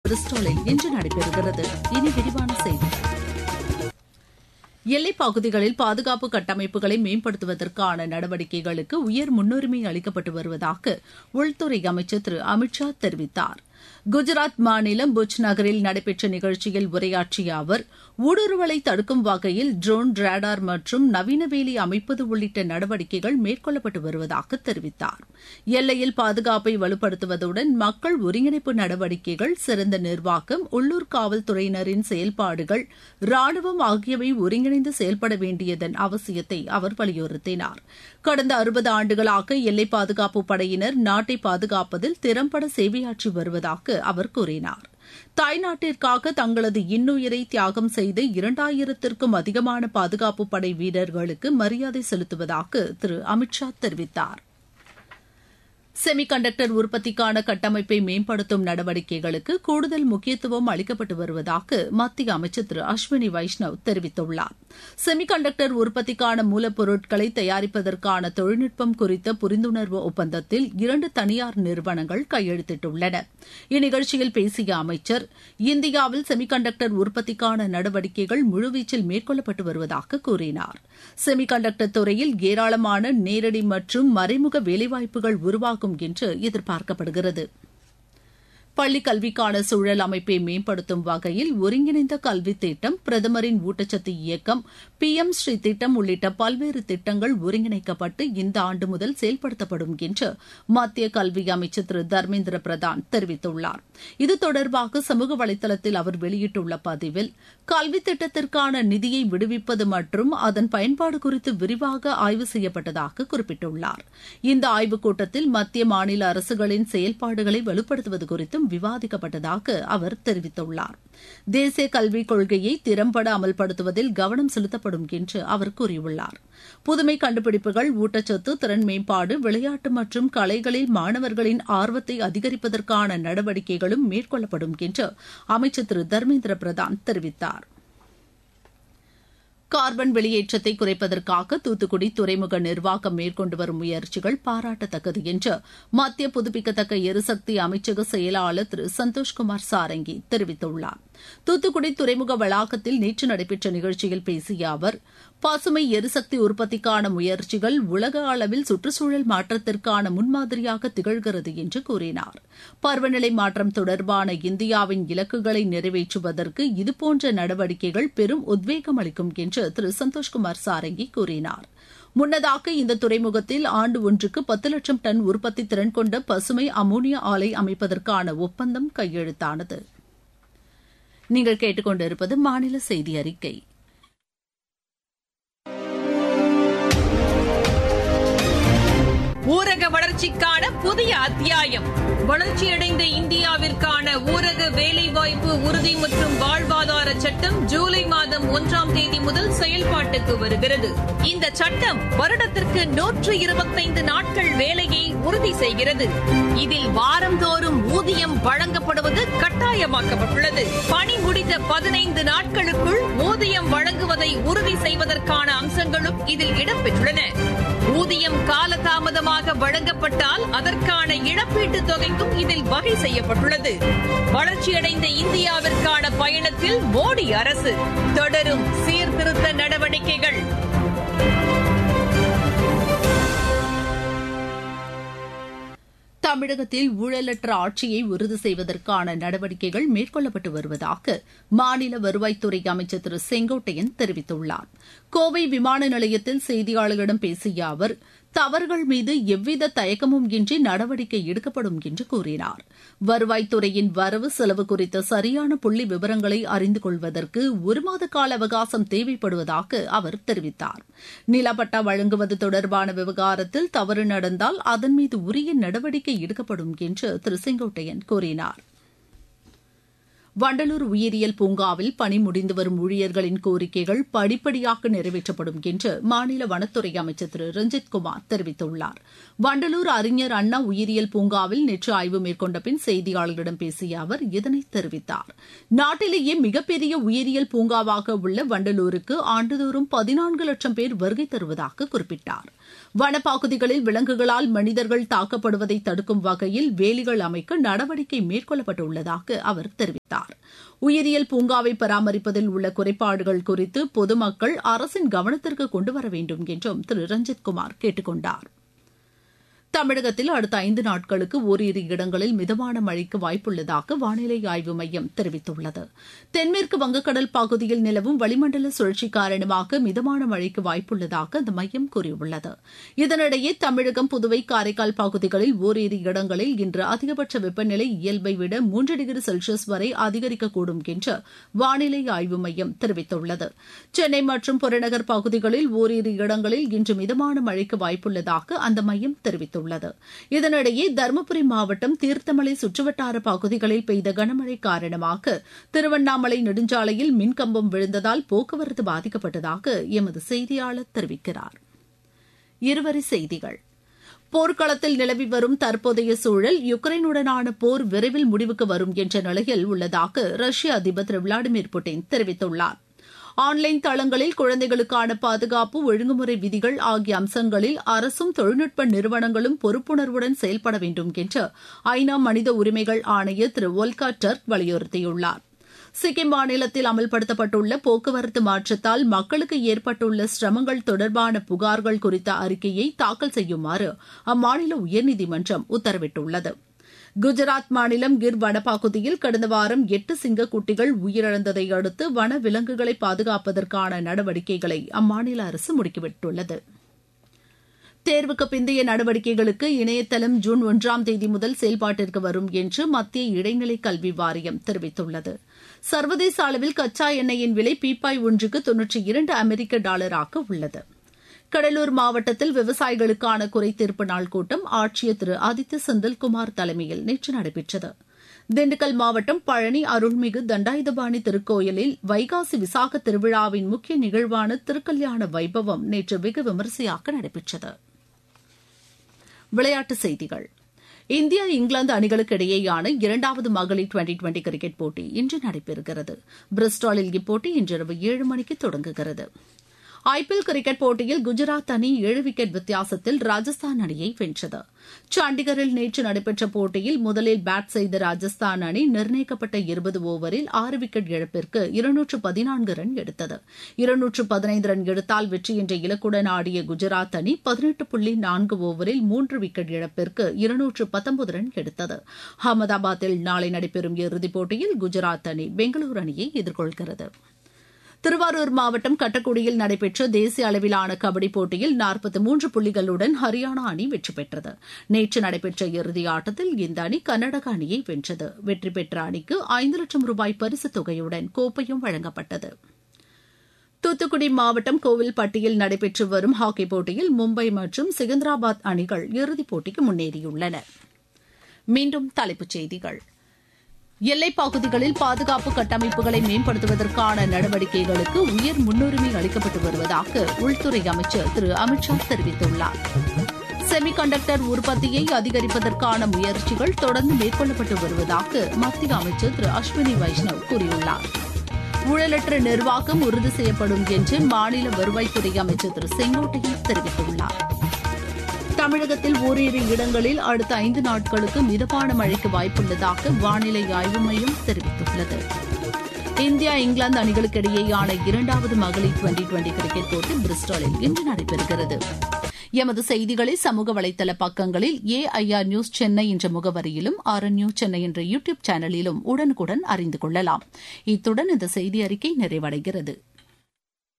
பிரிஸ்டாலில் இன்று நடைபெறுகிறது இனி விரிவான செய்திகள் எல்லைப் பகுதிகளில் பாதுகாப்பு கட்டமைப்புகளை மேம்படுத்துவதற்கான நடவடிக்கைகளுக்கு உயர் முன்னுரிமை அளிக்கப்பட்டு வருவதாக உள்துறை அமைச்சர் திரு அமித் ஷா தெரிவித்தார் குஜராத் மாநிலம் புஜ் நகரில் நடைபெற்ற நிகழ்ச்சியில் உரையாற்றிய அவர் ஊடுருவலை தடுக்கும் வகையில் ட்ரோன் ரேடார் மற்றும் நவீன வேலி அமைப்பது உள்ளிட்ட நடவடிக்கைகள் மேற்கொள்ளப்பட்டு வருவதாக தெரிவித்தார் எல்லையில் பாதுகாப்பை வலுப்படுத்துவதுடன் மக்கள் ஒருங்கிணைப்பு நடவடிக்கைகள் சிறந்த நிர்வாகம் உள்ளூர் காவல்துறையினரின் செயல்பாடுகள் ராணுவம் ஆகியவை ஒருங்கிணைந்து செயல்பட வேண்டியதன் அவசியத்தை அவர் வலியுறுத்தினார் கடந்த அறுபது ஆண்டுகளாக எல்லை பாதுகாப்பு படையினர் நாட்டை பாதுகாப்பதில் திறம்பட சேவையாற்றி வருவதாக அவர் கூறினார் தாய்நாட்டிற்காக தங்களது இன்னுயிரை தியாகம் செய்த இரண்டாயிரத்திற்கும் அதிகமான பாதுகாப்பு படை வீரர்களுக்கு மரியாதை செலுத்துவதாக திரு அமித் ஷா தெரிவித்தார் செமி கண்டக்டர் உற்பத்திக்கான கட்டமைப்பை மேம்படுத்தும் நடவடிக்கைகளுக்கு கூடுதல் முக்கியத்துவம் அளிக்கப்பட்டு வருவதாக மத்திய அமைச்சர் திரு அஸ்வினி வைஷ்ணவ் தெரிவித்துள்ளார் செமி கண்டக்டர் உற்பத்திக்கான மூலப்பொருட்களை தயாரிப்பதற்கான தொழில்நுட்பம் குறித்த புரிந்துணர்வு ஒப்பந்தத்தில் இரண்டு தனியார் நிறுவனங்கள் கையெழுத்திட்டுள்ளன இந்நிகழ்ச்சியில் பேசிய அமைச்சர் இந்தியாவில் செமி கண்டக்டர் உற்பத்திக்கான நடவடிக்கைகள் முழுவீச்சில் மேற்கொள்ளப்பட்டு வருவதாக கூறினார் செமி கண்டக்டர் துறையில் ஏராளமான நேரடி மற்றும் மறைமுக வேலைவாய்ப்புகள் உருவாகும் என்று எதிர்பார்க்கப்படுகிறது பள்ளிக் கல்விக்கான சூழல் அமைப்பை மேம்படுத்தும் வகையில் ஒருங்கிணைந்த கல்வி திட்டம் பிரதமரின் ஊட்டச்சத்து இயக்கம் பி எம் ஸ்ரீ திட்டம் உள்ளிட்ட பல்வேறு திட்டங்கள் ஒருங்கிணைக்கப்பட்டு இந்த ஆண்டு முதல் செயல்படுத்தப்படும் என்று மத்திய கல்வி அமைச்சர் திரு தர்மேந்திர பிரதான் தெரிவித்துள்ளார் இது தொடர்பாக சமூக வலைதளத்தில் அவர் வெளியிட்டுள்ள பதிவில் கல்வி திட்டத்திற்கான நிதியை விடுவிப்பது மற்றும் அதன் பயன்பாடு குறித்து விரிவாக ஆய்வு செய்யப்பட்டதாக குறிப்பிட்டுள்ளார் இந்த ஆய்வுக் கூட்டத்தில் மத்திய மாநில அரசுகளின் செயல்பாடுகளை வலுப்படுத்துவது குறித்தும் விவாதிக்கப்பட்டதாக அவர் தெரிவித்துள்ளார் தேசிய கல்விக் கொள்கையை திறம்பட அமல்படுத்துவதில் கவனம் செலுத்தப்படும் என்று அவர் கூறியுள்ளார் புதுமை கண்டுபிடிப்புகள் ஊட்டச்சத்து திறன் மேம்பாடு விளையாட்டு மற்றும் கலைகளில் மாணவர்களின் ஆர்வத்தை அதிகரிப்பதற்கான நடவடிக்கைகளும் மேற்கொள்ளப்படும் என்று அமைச்சர் திரு தர்மேந்திர பிரதான் தெரிவித்தார் கார்பன் வெளியேற்றத்தை குறைப்பதற்காக தூத்துக்குடி துறைமுக நிர்வாகம் மேற்கொண்டு வரும் முயற்சிகள் பாராட்டத்தக்கது என்று மத்திய புதுப்பிக்கத்தக்க எரிசக்தி அமைச்சக செயலாளர் திரு சந்தோஷ்குமார் சாரங்கி தெரிவித்துள்ளார் தூத்துக்குடி துறைமுக வளாகத்தில் நேற்று நடைபெற்ற நிகழ்ச்சியில் பேசிய அவர் பசுமை எரிசக்தி உற்பத்திக்கான முயற்சிகள் உலக அளவில் சுற்றுச்சூழல் மாற்றத்திற்கான முன்மாதிரியாக திகழ்கிறது என்று கூறினார் பருவநிலை மாற்றம் தொடர்பான இந்தியாவின் இலக்குகளை நிறைவேற்றுவதற்கு இதுபோன்ற நடவடிக்கைகள் பெரும் உத்வேகம் அளிக்கும் என்று திரு சந்தோஷ்குமார் சாரங்கி கூறினார் முன்னதாக இந்த துறைமுகத்தில் ஆண்டு ஒன்றுக்கு பத்து லட்சம் டன் உற்பத்தி திறன் கொண்ட பசுமை அமோனியா ஆலை அமைப்பதற்கான ஒப்பந்தம் கையெழுத்தானது நீங்கள் கேட்டுக்கொண்டிருப்பது மாநில செய்தி அறிக்கை ஊரக வளர்ச்சிக்கான புதிய அத்தியாயம் வளர்ச்சியடைந்த இந்தியாவிற்கான ஊரக வேலைவாய்ப்பு உறுதி மற்றும் வாழ்வாதார சட்டம் ஜூலை மாதம் ஒன்றாம் தேதி முதல் செயல்பாட்டுக்கு வருகிறது இந்த சட்டம் வருடத்திற்கு நூற்று இருபத்தைந்து நாட்கள் வேலையை உறுதி செய்கிறது இதில் வாரந்தோறும் ஊதியம் வழங்கப்படுவது கட்டாயமாக்கப்பட்டுள்ளது பணி முடிந்த பதினைந்து நாட்களுக்குள் ஊதியம் வழங்குவதை உறுதி செய்வதற்கான அம்சங்களும் இதில் இடம்பெற்றுள்ளன ஊதியம் காலதாமதமாக வழங்கப்பட்டால் அதற்கான இழப்பீட்டுத் தொகைக்கும் இதில் வகை செய்யப்பட்டுள்ளது வளர்ச்சியடைந்த இந்தியாவிற்கான பயணத்தில் மோடி அரசு தொடரும் சீர்திருத்த நடவடிக்கைகள் தமிழகத்தில் ஊழலற்ற ஆட்சியை உறுதி செய்வதற்கான நடவடிக்கைகள் மேற்கொள்ளப்பட்டு வருவதாக மாநில வருவாய்த்துறை அமைச்சர் திரு செங்கோட்டையன் தெரிவித்துள்ளார் கோவை விமான நிலையத்தில் செய்தியாளர்களிடம் பேசிய அவர் தவறுகள் மீது எவ்வித தயக்கமும் இன்றி நடவடிக்கை எடுக்கப்படும் என்று கூறினார் வருவாய்த்துறையின் வரவு செலவு குறித்த சரியான புள்ளி விவரங்களை அறிந்து கொள்வதற்கு ஒரு மாத கால அவகாசம் தேவைப்படுவதாக அவர் தெரிவித்தார் நிலப்பட்டா வழங்குவது தொடர்பான விவகாரத்தில் தவறு நடந்தால் அதன் மீது உரிய நடவடிக்கை எடுக்கப்படும் என்று திரு செங்கோட்டையன் கூறினார் வண்டலூர் உயிரியல் பூங்காவில் பணி முடிந்து வரும் ஊழியர்களின் கோரிக்கைகள் படிப்படியாக நிறைவேற்றப்படும் என்று மாநில வனத்துறை அமைச்சர் திரு ரஞ்சித் குமார் தெரிவித்துள்ளார் வண்டலூர் அறிஞர் அண்ணா உயிரியல் பூங்காவில் நேற்று ஆய்வு மேற்கொண்ட பின் செய்தியாளர்களிடம் பேசிய அவர் இதனை தெரிவித்தார் நாட்டிலேயே மிகப்பெரிய உயிரியல் பூங்காவாக உள்ள வண்டலூருக்கு ஆண்டுதோறும் பதினான்கு லட்சம் பேர் வருகை தருவதாக குறிப்பிட்டார் வனப்பகுதிகளில் விலங்குகளால் மனிதர்கள் தாக்கப்படுவதை தடுக்கும் வகையில் வேலிகள் அமைக்க நடவடிக்கை மேற்கொள்ளப்பட்டுள்ளதாக அவர் தெரிவித்தார் உயிரியல் பூங்காவை பராமரிப்பதில் உள்ள குறைபாடுகள் குறித்து பொதுமக்கள் அரசின் கவனத்திற்கு கொண்டுவர வேண்டும் என்றும் திரு ரஞ்சித் குமார் கேட்டுக் கொண்டார் தமிழகத்தில் அடுத்த ஐந்து நாட்களுக்கு ஓரிரு இடங்களில் மிதமான மழைக்கு வாய்ப்புள்ளதாக வானிலை ஆய்வு மையம் தெரிவித்துள்ளது தென்மேற்கு வங்கக்கடல் பகுதியில் நிலவும் வளிமண்டல சுழற்சி காரணமாக மிதமான மழைக்கு வாய்ப்புள்ளதாக அந்த மையம் கூறியுள்ளது இதனிடையே தமிழகம் புதுவை காரைக்கால் பகுதிகளில் ஓரிரு இடங்களில் இன்று அதிகபட்ச வெப்பநிலை இயல்பை விட மூன்று டிகிரி செல்சியஸ் வரை அதிகரிக்கக்கூடும் என்று வானிலை ஆய்வு மையம் தெரிவித்துள்ளது சென்னை மற்றும் புறநகர் பகுதிகளில் ஓரிரு இடங்களில் இன்று மிதமான மழைக்கு வாய்ப்புள்ளதாக அந்த மையம் தெரிவித்துள்ளது உள்ளது இதனிடையே தருமபுரி மாவட்டம் தீர்த்தமலை சுற்றுவட்டார பகுதிகளில் பெய்த கனமழை காரணமாக திருவண்ணாமலை நெடுஞ்சாலையில் மின்கம்பம் விழுந்ததால் போக்குவரத்து பாதிக்கப்பட்டதாக எமது செய்தியாளர் தெரிவிக்கிறார் இருவரி செய்திகள் போர்க்களத்தில் நிலவி வரும் தற்போதைய சூழல் யுக்ரைனுடனான போர் விரைவில் முடிவுக்கு வரும் என்ற நிலையில் உள்ளதாக ரஷ்ய அதிபர் திரு விளாடிமிர் புட்டின் தெரிவித்துள்ளார் ஆன்லைன் தளங்களில் குழந்தைகளுக்கான பாதுகாப்பு ஒழுங்குமுறை விதிகள் ஆகிய அம்சங்களில் அரசும் தொழில்நுட்ப நிறுவனங்களும் பொறுப்புணர்வுடன் செயல்பட வேண்டும் என்று ஐநா மனித உரிமைகள் ஆணையர் திரு ஒல்கா டர்க் வலியுறுத்தியுள்ளார் சிக்கிம் மாநிலத்தில் அமல்படுத்தப்பட்டுள்ள போக்குவரத்து மாற்றத்தால் மக்களுக்கு ஏற்பட்டுள்ள சிரமங்கள் தொடர்பான புகார்கள் குறித்த அறிக்கையை தாக்கல் செய்யுமாறு அம்மாநில உயர்நீதிமன்றம் உத்தரவிட்டுள்ளது குஜராத் மாநிலம் கிர் வனப்பகுதியில் கடந்த வாரம் எட்டு சிங்கக்குட்டிகள் உயிரிழந்ததை அடுத்து வன விலங்குகளை பாதுகாப்பதற்கான நடவடிக்கைகளை அம்மாநில அரசு முடுக்கிவிட்டுள்ளது தேர்வுக்கு பிந்தைய நடவடிக்கைகளுக்கு இணையதளம் ஜூன் ஒன்றாம் தேதி முதல் செயல்பாட்டிற்கு வரும் என்று மத்திய இடைநிலை கல்வி வாரியம் தெரிவித்துள்ளது சர்வதேச அளவில் கச்சா எண்ணெயின் விலை பீப்பாய் ஒன்றுக்கு தொன்னூற்றி இரண்டு அமெரிக்க டாலராக உள்ளது கடலூர் மாவட்டத்தில் விவசாயிகளுக்கான குறைதீர்ப்பு நாள் கூட்டம் ஆட்சியர் திரு ஆதித்ய செந்தில்குமார் தலைமையில் நேற்று நடைபெற்றது திண்டுக்கல் மாவட்டம் பழனி அருள்மிகு தண்டாயுதபாணி திருக்கோயிலில் வைகாசி விசாக திருவிழாவின் முக்கிய நிகழ்வான திருக்கல்யாண வைபவம் நேற்று வெகு விமரிசையாக நடைபெற்றது விளையாட்டுச் செய்திகள் இந்தியா இங்கிலாந்து அணிகளுக்கு இடையேயான இரண்டாவது மகளிர் டுவெண்டி டுவெண்டி கிரிக்கெட் போட்டி இன்று நடைபெறுகிறது பிரிஸ்டாலில் இப்போட்டி இன்றிரவு ஏழு மணிக்கு தொடங்குகிறது ஐபிஎல் கிரிக்கெட் போட்டியில் குஜராத் அணி ஏழு விக்கெட் வித்தியாசத்தில் ராஜஸ்தான் அணியை வென்றது சண்டிகரில் நேற்று நடைபெற்ற போட்டியில் முதலில் பேட் செய்த ராஜஸ்தான் அணி நிர்ணயிக்கப்பட்ட இருபது ஓவரில் ஆறு விக்கெட் இழப்பிற்கு இருநூற்று பதினான்கு ரன் எடுத்தது இருநூற்று பதினைந்து ரன் எடுத்தால் வெற்றி என்ற இலக்குடன் ஆடிய குஜராத் அணி பதினெட்டு புள்ளி நான்கு ஓவரில் மூன்று விக்கெட் இழப்பிற்கு இருநூற்று பத்தொன்பது ரன் எடுத்தது அகமதாபாத்தில் நாளை நடைபெறும் இறுதிப் போட்டியில் குஜராத் அணி பெங்களூரு அணியை எதிர்கொள்கிறது திருவாரூர் மாவட்டம் கட்டக்குடியில் நடைபெற்ற தேசிய அளவிலான கபடி போட்டியில் நாற்பத்தி மூன்று புள்ளிகளுடன் ஹரியானா அணி வெற்றி பெற்றது நேற்று நடைபெற்ற இறுதி ஆட்டத்தில் இந்த அணி கர்நாடக அணியை வென்றது வெற்றி பெற்ற அணிக்கு ஐந்து லட்சம் ரூபாய் பரிசுத் தொகையுடன் கோப்பையும் வழங்கப்பட்டது தூத்துக்குடி மாவட்டம் கோவில்பட்டியில் நடைபெற்று வரும் ஹாக்கி போட்டியில் மும்பை மற்றும் செகந்திராபாத் அணிகள் இறுதிப் போட்டிக்கு முன்னேறியுள்ளன மீண்டும் தலைப்புச் செய்திகள் எல்லைப் பகுதிகளில் பாதுகாப்பு கட்டமைப்புகளை மேம்படுத்துவதற்கான நடவடிக்கைகளுக்கு உயர் முன்னுரிமை அளிக்கப்பட்டு வருவதாக உள்துறை அமைச்சர் திரு அமித்ஷா தெரிவித்துள்ளார் செமிகண்டக்டர் உற்பத்தியை அதிகரிப்பதற்கான முயற்சிகள் தொடர்ந்து மேற்கொள்ளப்பட்டு வருவதாக மத்திய அமைச்சர் திரு அஸ்வினி வைஷ்ணவ் கூறியுள்ளார் ஊழலற்ற நிர்வாகம் உறுதி செய்யப்படும் என்று மாநில வருவாய்த்துறை அமைச்சர் திரு செங்கோட்டையன் தெரிவித்துள்ளார் தமிழகத்தில் ஓரிரு இடங்களில் அடுத்த ஐந்து நாட்களுக்கு மிதமான மழைக்கு வாய்ப்புள்ளதாக வானிலை ஆய்வு மையம் தெரிவித்துள்ளது இந்தியா இங்கிலாந்து அணிகளுக்கு இடையேயான இரண்டாவது மகளிர் டுவெண்டி டுவெண்டி கிரிக்கெட் போட்டி பிரிஸ்டாலில் இன்று நடைபெறுகிறது எமது செய்திகளை சமூக வலைதள பக்கங்களில் ஏஐஆர் நியூஸ் சென்னை என்ற முகவரியிலும் ஆர் என் நியூஸ் சென்னை என்ற யூ டியூப் சேனலிலும் உடனுக்குடன் அறிந்து கொள்ளலாம் இத்துடன் இந்த செய்தி அறிக்கை நிறைவடைகிறது